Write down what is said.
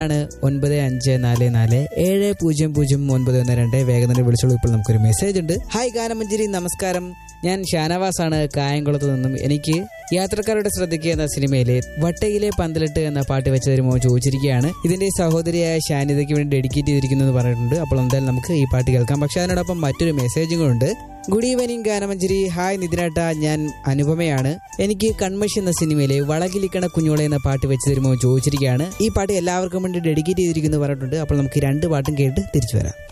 ആണ് ഒൻപത് അഞ്ച് നാല് നാല് ഏഴ് പൂജ്യം പൂജ്യം ഒൻപത് ഒന്ന് രണ്ട് വേഗം തന്നെ വിളിച്ചോളൂ ഇപ്പോൾ നമുക്കൊരു മെസ്സേജ് ഉണ്ട് ഹായ് ഗാനമഞ്ജരി നമസ്കാരം ഞാൻ ഷാനവാസ് ആണ് കായംകുളത്ത് നിന്നും എനിക്ക് യാത്രക്കാരുടെ ശ്രദ്ധയ്ക്ക് എന്ന സിനിമയിലെ വട്ടയിലെ പന്തലിട്ട് എന്ന പാട്ട് വെച്ച് തരുമോ ചോദിച്ചിരിക്കുകയാണ് ഇതിന്റെ സഹോദരിയായ ഷാനിതയ്ക്ക് വേണ്ടി ഡെഡിക്കേറ്റ് ചെയ്തിരിക്കുന്നു എന്ന് പറഞ്ഞിട്ടുണ്ട് അപ്പോൾ എന്തായാലും നമുക്ക് ഈ പാട്ട് കേൾക്കാം പക്ഷെ അതിനോടൊപ്പം മറ്റൊരു മെസ്സേജും കൂടെ ഉണ്ട് ഗുഡ് ഈവനിങ് ഗാനമഞ്ജരി ഹായ് നിതിനേട്ട ഞാൻ അനുപമയാണ് എനിക്ക് കൺമഷി എന്ന സിനിമയിലെ വളകിലിക്കണ കുഞ്ഞോളെ എന്ന പാട്ട് വെച്ച് തരുമോ ചോദിച്ചിരിക്കുകയാണ് ഈ പാട്ട് എല്ലാവർക്കും വേണ്ടി ഡെഡിക്കേറ്റ് ചെയ്തിരിക്കുന്നു പറഞ്ഞിട്ടുണ്ട് അപ്പോൾ നമുക്ക് ഈ രണ്ട് പാട്ടും കേട്ട് തിരിച്ചു വരാം